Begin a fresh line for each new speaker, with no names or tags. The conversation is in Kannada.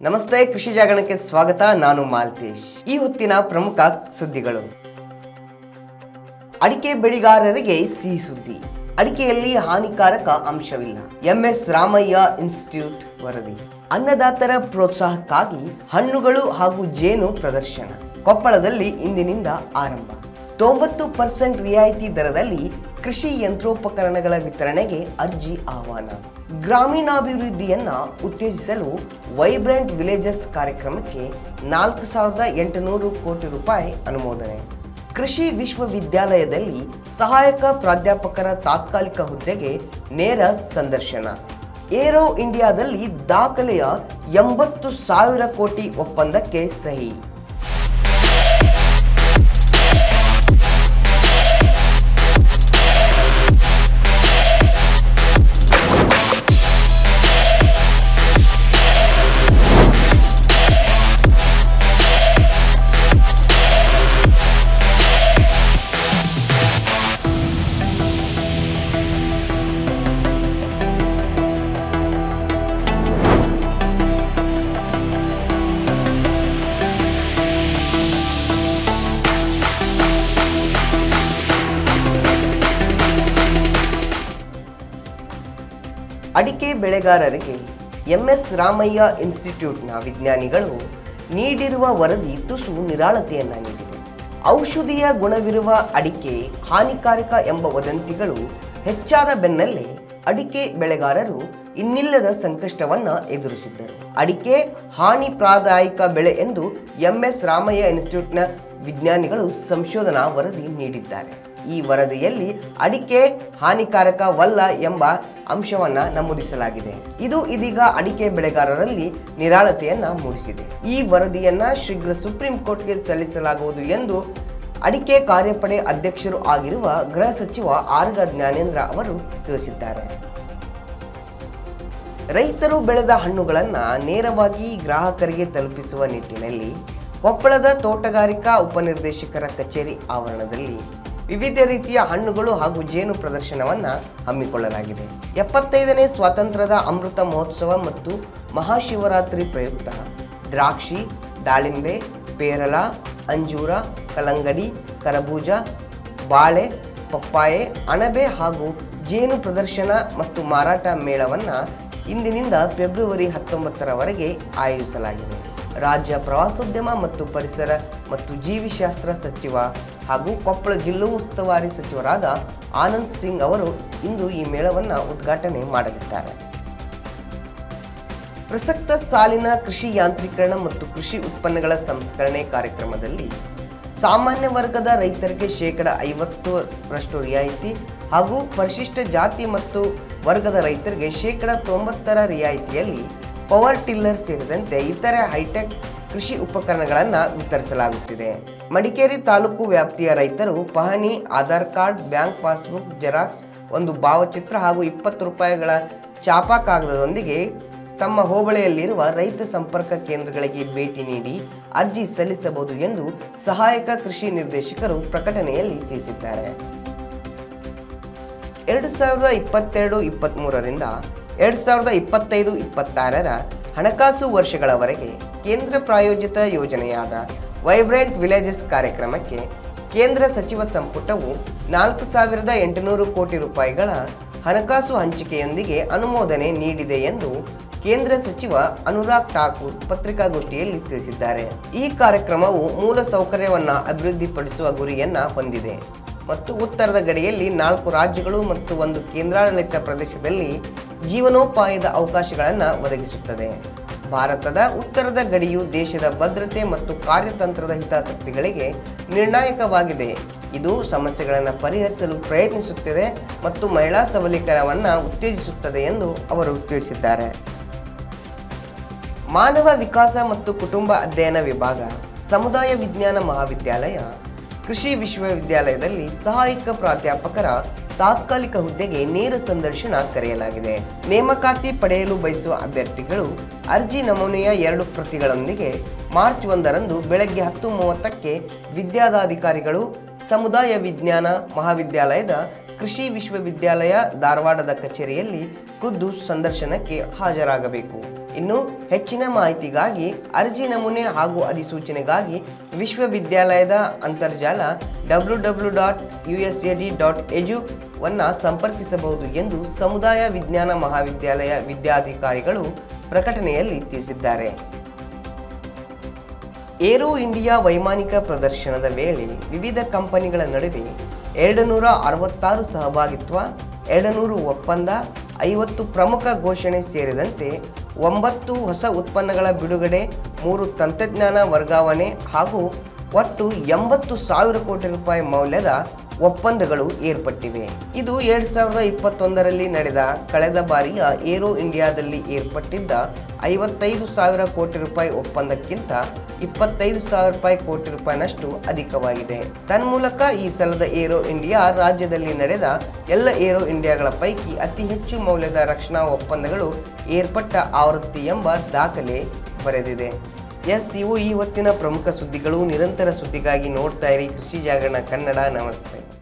ನಮಸ್ತೆ ಕೃಷಿ ಜಾಗರಣಕ್ಕೆ ಸ್ವಾಗತ ನಾನು ಮಾಲ್ತೇಶ್ ಈ ಹೊತ್ತಿನ ಪ್ರಮುಖ ಸುದ್ದಿಗಳು ಅಡಿಕೆ ಬೆಳೆಗಾರರಿಗೆ ಸಿಹಿ ಸುದ್ದಿ ಅಡಿಕೆಯಲ್ಲಿ ಹಾನಿಕಾರಕ ಅಂಶವಿಲ್ಲ ಎಂಎಸ್ ರಾಮಯ್ಯ ಇನ್ಸ್ಟಿಟ್ಯೂಟ್ ವರದಿ ಅನ್ನದಾತರ ಪ್ರೋತ್ಸಾಹಕ್ಕಾಗಿ ಹಣ್ಣುಗಳು ಹಾಗೂ ಜೇನು ಪ್ರದರ್ಶನ ಕೊಪ್ಪಳದಲ್ಲಿ ಇಂದಿನಿಂದ ಆರಂಭ ತೊಂಬತ್ತು ಪರ್ಸೆಂಟ್ ರಿಯಾಯಿತಿ ದರದಲ್ಲಿ ಕೃಷಿ ಯಂತ್ರೋಪಕರಣಗಳ ವಿತರಣೆಗೆ ಅರ್ಜಿ ಆಹ್ವಾನ ಗ್ರಾಮೀಣಾಭಿವೃದ್ಧಿಯನ್ನ ಉತ್ತೇಜಿಸಲು ವೈಬ್ರೆಂಟ್ ವಿಲೇಜಸ್ ಕಾರ್ಯಕ್ರಮಕ್ಕೆ ನಾಲ್ಕು ಸಾವಿರದ ಎಂಟುನೂರು ಕೋಟಿ ರೂಪಾಯಿ ಅನುಮೋದನೆ ಕೃಷಿ ವಿಶ್ವವಿದ್ಯಾಲಯದಲ್ಲಿ ಸಹಾಯಕ ಪ್ರಾಧ್ಯಾಪಕರ ತಾತ್ಕಾಲಿಕ ಹುದ್ದೆಗೆ ನೇರ ಸಂದರ್ಶನ ಏರೋ ಇಂಡಿಯಾದಲ್ಲಿ ದಾಖಲೆಯ ಎಂಬತ್ತು ಸಾವಿರ ಕೋಟಿ ಒಪ್ಪಂದಕ್ಕೆ ಸಹಿ ಅಡಿಕೆ ಬೆಳೆಗಾರರಿಗೆ ಎಂಎಸ್ ರಾಮಯ್ಯ ಇನ್ಸ್ಟಿಟ್ಯೂಟ್ನ ವಿಜ್ಞಾನಿಗಳು ನೀಡಿರುವ ವರದಿ ತುಸು ನಿರಾಳತೆಯನ್ನ ನೀಡಿದೆ ಔಷಧಿಯ ಗುಣವಿರುವ ಅಡಿಕೆ ಹಾನಿಕಾರಕ ಎಂಬ ವದಂತಿಗಳು ಹೆಚ್ಚಾದ ಬೆನ್ನಲ್ಲೇ ಅಡಿಕೆ ಬೆಳೆಗಾರರು ಇನ್ನಿಲ್ಲದ ಸಂಕಷ್ಟವನ್ನ ಎದುರಿಸಿದ್ದರು ಅಡಿಕೆ ಹಾನಿಪ್ರಾದಾಯಕ ಬೆಳೆ ಎಂದು ಎಂಎಸ್ ರಾಮಯ್ಯ ಇನ್ಸ್ಟಿಟ್ಯೂಟ್ನ ವಿಜ್ಞಾನಿಗಳು ಸಂಶೋಧನಾ ವರದಿ ನೀಡಿದ್ದಾರೆ ಈ ವರದಿಯಲ್ಲಿ ಅಡಿಕೆ ಹಾನಿಕಾರಕವಲ್ಲ ಎಂಬ ಅಂಶವನ್ನ ನಮೂದಿಸಲಾಗಿದೆ ಇದು ಇದೀಗ ಅಡಿಕೆ ಬೆಳೆಗಾರರಲ್ಲಿ ನಿರಾಳತೆಯನ್ನ ಮೂಡಿಸಿದೆ ಈ ವರದಿಯನ್ನ ಶೀಘ್ರ ಸುಪ್ರೀಂ ಕೋರ್ಟ್ಗೆ ಸಲ್ಲಿಸಲಾಗುವುದು ಎಂದು ಅಡಿಕೆ ಕಾರ್ಯಪಡೆ ಅಧ್ಯಕ್ಷರು ಆಗಿರುವ ಗೃಹ ಸಚಿವ ಆರ್ಗ ಜ್ಞಾನೇಂದ್ರ ಅವರು ತಿಳಿಸಿದ್ದಾರೆ ರೈತರು ಬೆಳೆದ ಹಣ್ಣುಗಳನ್ನು ನೇರವಾಗಿ ಗ್ರಾಹಕರಿಗೆ ತಲುಪಿಸುವ ನಿಟ್ಟಿನಲ್ಲಿ ಕೊಪ್ಪಳದ ತೋಟಗಾರಿಕಾ ಉಪನಿರ್ದೇಶಕರ ಕಚೇರಿ ಆವರಣದಲ್ಲಿ ವಿವಿಧ ರೀತಿಯ ಹಣ್ಣುಗಳು ಹಾಗೂ ಜೇನು ಪ್ರದರ್ಶನವನ್ನ ಹಮ್ಮಿಕೊಳ್ಳಲಾಗಿದೆ ಎಪ್ಪತ್ತೈದನೇ ಸ್ವಾತಂತ್ರ್ಯದ ಅಮೃತ ಮಹೋತ್ಸವ ಮತ್ತು ಮಹಾಶಿವರಾತ್ರಿ ಪ್ರಯುಕ್ತ ದ್ರಾಕ್ಷಿ ದಾಳಿಂಬೆ ಪೇರಲ ಅಂಜೂರ ಕಲ್ಲಂಗಡಿ ಕರಬೂಜ ಬಾಳೆ ಪಪ್ಪಾಯೆ ಅಣಬೆ ಹಾಗೂ ಜೇನು ಪ್ರದರ್ಶನ ಮತ್ತು ಮಾರಾಟ ಮೇಳವನ್ನು ಇಂದಿನಿಂದ ಫೆಬ್ರವರಿ ಹತ್ತೊಂಬತ್ತರವರೆಗೆ ಆಯೋಜಿಸಲಾಗಿದೆ ರಾಜ್ಯ ಪ್ರವಾಸೋದ್ಯಮ ಮತ್ತು ಪರಿಸರ ಮತ್ತು ಜೀವಿಶಾಸ್ತ್ರ ಸಚಿವ ಹಾಗೂ ಕೊಪ್ಪಳ ಜಿಲ್ಲಾ ಉಸ್ತುವಾರಿ ಸಚಿವರಾದ ಆನಂದ್ ಸಿಂಗ್ ಅವರು ಇಂದು ಈ ಮೇಳವನ್ನು ಉದ್ಘಾಟನೆ ಮಾಡಲಿದ್ದಾರೆ ಪ್ರಸಕ್ತ ಸಾಲಿನ ಕೃಷಿ ಯಾಂತ್ರೀಕರಣ ಮತ್ತು ಕೃಷಿ ಉತ್ಪನ್ನಗಳ ಸಂಸ್ಕರಣೆ ಕಾರ್ಯಕ್ರಮದಲ್ಲಿ ಸಾಮಾನ್ಯ ವರ್ಗದ ರೈತರಿಗೆ ಶೇಕಡ ಐವತ್ತರಷ್ಟು ರಿಯಾಯಿತಿ ಹಾಗೂ ಪರಿಶಿಷ್ಟ ಜಾತಿ ಮತ್ತು ವರ್ಗದ ರೈತರಿಗೆ ಶೇಕಡ ತೊಂಬತ್ತರ ರಿಯಾಯಿತಿಯಲ್ಲಿ ಪವರ್ ಟಿಲ್ಲರ್ ಸೇರಿದಂತೆ ಇತರೆ ಹೈಟೆಕ್ ಕೃಷಿ ಉಪಕರಣಗಳನ್ನು ವಿತರಿಸಲಾಗುತ್ತಿದೆ ಮಡಿಕೇರಿ ತಾಲೂಕು ವ್ಯಾಪ್ತಿಯ ರೈತರು ಪಹಣಿ Aadhaar card bank passbook xerox ಒಂದು ಭಾವಚಿತ್ರ ಹಾಗೂ ಇಪ್ಪತ್ತು ರೂಪಾಯಿಗಳ ಚಾಪಾ ಕಾಗದದೊಂದಿಗೆ ತಮ್ಮ ಹೋಬಳಿಯಲ್ಲಿರುವ ರೈತ ಸಂಪರ್ಕ ಕೇಂದ್ರಗಳಿಗೆ ಭೇಟಿ ನೀಡಿ ಅರ್ಜಿ ಸಲ್ಲಿಸಬಹುದು ಎಂದು ಸಹಾಯಕ ಕೃಷಿ ನಿರ್ದೇಶಕರು ಪ್ರಕಟಣೆಯಲ್ಲಿ ತಿಳಿಸಿದ್ದಾರೆ ಎರಡು ಸಾವಿರದ ಇಪ್ಪತ್ತೆರಡು ಇಪ್ಪತ್ತ್ಮೂರರಿಂದ ಎರಡು ಸಾವಿರದ ಇಪ್ಪತ್ತೈದು ಇಪ್ಪತ್ತಾರರ ಹಣಕಾಸು ವರ್ಷಗಳವರೆಗೆ ಕೇಂದ್ರ ಪ್ರಾಯೋಜಿತ ಯೋಜನೆಯಾದ ವೈಬ್ರೆಂಟ್ ವಿಲೇಜಸ್ ಕಾರ್ಯಕ್ರಮಕ್ಕೆ ಕೇಂದ್ರ ಸಚಿವ ಸಂಪುಟವು ನಾಲ್ಕು ಸಾವಿರದ ಎಂಟುನೂರು ಕೋಟಿ ರೂಪಾಯಿಗಳ ಹಣಕಾಸು ಹಂಚಿಕೆಯೊಂದಿಗೆ ಅನುಮೋದನೆ ನೀಡಿದೆ ಎಂದು ಕೇಂದ್ರ ಸಚಿವ ಅನುರಾಗ್ ಠಾಕೂರ್ ಪತ್ರಿಕಾಗೋಷ್ಠಿಯಲ್ಲಿ ತಿಳಿಸಿದ್ದಾರೆ ಈ ಕಾರ್ಯಕ್ರಮವು ಮೂಲ ಸೌಕರ್ಯವನ್ನ ಅಭಿವೃದ್ಧಿಪಡಿಸುವ ಗುರಿಯನ್ನ ಹೊಂದಿದೆ ಮತ್ತು ಉತ್ತರದ ಗಡಿಯಲ್ಲಿ ನಾಲ್ಕು ರಾಜ್ಯಗಳು ಮತ್ತು ಒಂದು ಕೇಂದ್ರಾಡಳಿತ ಪ್ರದೇಶದಲ್ಲಿ ಜೀವನೋಪಾಯದ ಅವಕಾಶಗಳನ್ನು ಒದಗಿಸುತ್ತದೆ ಭಾರತದ ಉತ್ತರದ ಗಡಿಯು ದೇಶದ ಭದ್ರತೆ ಮತ್ತು ಕಾರ್ಯತಂತ್ರದ ಹಿತಾಸಕ್ತಿಗಳಿಗೆ ನಿರ್ಣಾಯಕವಾಗಿದೆ ಇದು ಸಮಸ್ಯೆಗಳನ್ನು ಪರಿಹರಿಸಲು ಪ್ರಯತ್ನಿಸುತ್ತಿದೆ ಮತ್ತು ಮಹಿಳಾ ಸಬಲೀಕರಣವನ್ನು ಉತ್ತೇಜಿಸುತ್ತದೆ ಎಂದು ಅವರು ತಿಳಿಸಿದ್ದಾರೆ ಮಾನವ ವಿಕಾಸ ಮತ್ತು ಕುಟುಂಬ ಅಧ್ಯಯನ ವಿಭಾಗ ಸಮುದಾಯ ವಿಜ್ಞಾನ ಮಹಾವಿದ್ಯಾಲಯ ಕೃಷಿ ವಿಶ್ವವಿದ್ಯಾಲಯದಲ್ಲಿ ಸಹಾಯಕ ಪ್ರಾಧ್ಯಾಪಕರ ತಾತ್ಕಾಲಿಕ ಹುದ್ದೆಗೆ ನೇರ ಸಂದರ್ಶನ ಕರೆಯಲಾಗಿದೆ ನೇಮಕಾತಿ ಪಡೆಯಲು ಬಯಸುವ ಅಭ್ಯರ್ಥಿಗಳು ಅರ್ಜಿ ನಮೂನೆಯ ಎರಡು ಪ್ರತಿಗಳೊಂದಿಗೆ ಮಾರ್ಚ್ ಒಂದರಂದು ಬೆಳಗ್ಗೆ ಹತ್ತು ಮೂವತ್ತಕ್ಕೆ ವಿದ್ಯಾದಾಧಿಕಾರಿಗಳು ಸಮುದಾಯ ವಿಜ್ಞಾನ ಮಹಾವಿದ್ಯಾಲಯದ ಕೃಷಿ ವಿಶ್ವವಿದ್ಯಾಲಯ ಧಾರವಾಡದ ಕಚೇರಿಯಲ್ಲಿ ಖುದ್ದು ಸಂದರ್ಶನಕ್ಕೆ ಹಾಜರಾಗಬೇಕು ಇನ್ನು ಹೆಚ್ಚಿನ ಮಾಹಿತಿಗಾಗಿ ಅರ್ಜಿ ನಮೂನೆ ಹಾಗೂ ಅಧಿಸೂಚನೆಗಾಗಿ ವಿಶ್ವವಿದ್ಯಾಲಯದ ಅಂತರ್ಜಾಲ W W dot U S A D dot ಎಜುವನ್ನು ಸಂಪರ್ಕಿಸಬಹುದು ಎಂದು ಸಮುದಾಯ ವಿಜ್ಞಾನ ಮಹಾವಿದ್ಯಾಲಯ ವಿದ್ಯಾಧಿಕಾರಿಗಳು ಪ್ರಕಟಣೆಯಲ್ಲಿ ತಿಳಿಸಿದ್ದಾರೆ ಏರೋ ಇಂಡಿಯಾ ವೈಮಾನಿಕ ಪ್ರದರ್ಶನದ ವೇಳೆ ವಿವಿಧ ಕಂಪನಿಗಳ ನಡುವೆ ಎರಡು ನೂರ ಅರವತ್ತಾರು ಸಹಭಾಗಿತ್ವ ಎರಡು ನೂರು ಒಪ್ಪಂದ ಐವತ್ತು ಪ್ರಮುಖ ಘೋಷಣೆ ಸೇರಿದಂತೆ ಒಂಬತ್ತು ಹೊಸ ಉತ್ಪನ್ನಗಳ ಬಿಡುಗಡೆ ಮೂರು ತಂತ್ರಜ್ಞಾನ ವರ್ಗಾವಣೆ ಹಾಗೂ ಒಟ್ಟು ಎಂಬತ್ತು ಸಾವಿರ ಕೋಟಿ ರೂಪಾಯಿ ಮೌಲ್ಯದ ಒಪ್ಪಂದಗಳು ಏರ್ಪಟ್ಟಿವೆ ಇದು ಎರಡ್ ಸಾವಿರದ ಇಪ್ಪತ್ತೊಂದರಲ್ಲಿ ನಡೆದ ಕಳೆದ ಬಾರಿಯ ಏರೋ ಇಂಡಿಯಾದಲ್ಲಿ ಏರ್ಪಟ್ಟಿದ್ದ ಐವತ್ತೈದು ಸಾವಿರ ಕೋಟಿ ರೂಪಾಯಿ ಒಪ್ಪಂದಕ್ಕಿಂತ ಇಪ್ಪತ್ತೈದು ಸಾವಿರ ರೂಪಾಯಿ ಕೋಟಿ ರೂಪಾಯಿನಷ್ಟು ಅಧಿಕವಾಗಿದೆ ತನ್ಮೂಲಕ ಈ ಸಲದ ಏರೋ ಇಂಡಿಯಾ ರಾಜ್ಯದಲ್ಲಿ ನಡೆದ ಎಲ್ಲ ಏರೋ ಇಂಡಿಯಾಗಳ ಪೈಕಿ ಅತಿ ಹೆಚ್ಚು ಮೌಲ್ಯದ ರಕ್ಷಣಾ ಒಪ್ಪಂದಗಳು ಏರ್ಪಟ್ಟ ಆವೃತ್ತಿ ಎಂಬ ದಾಖಲೆ ಬರೆದಿದೆ ಎಸ್ ಇವು ಈ ಹೊತ್ತಿನ ಪ್ರಮುಖ ಸುದ್ದಿಗಳು ನಿರಂತರ ಸುದ್ದಿಗಾಗಿ ನೋಡ್ತಾ ಇರಿ ಕೃಷಿ ಜಾಗರಣ ಕನ್ನಡ ನಮಸ್ತೆ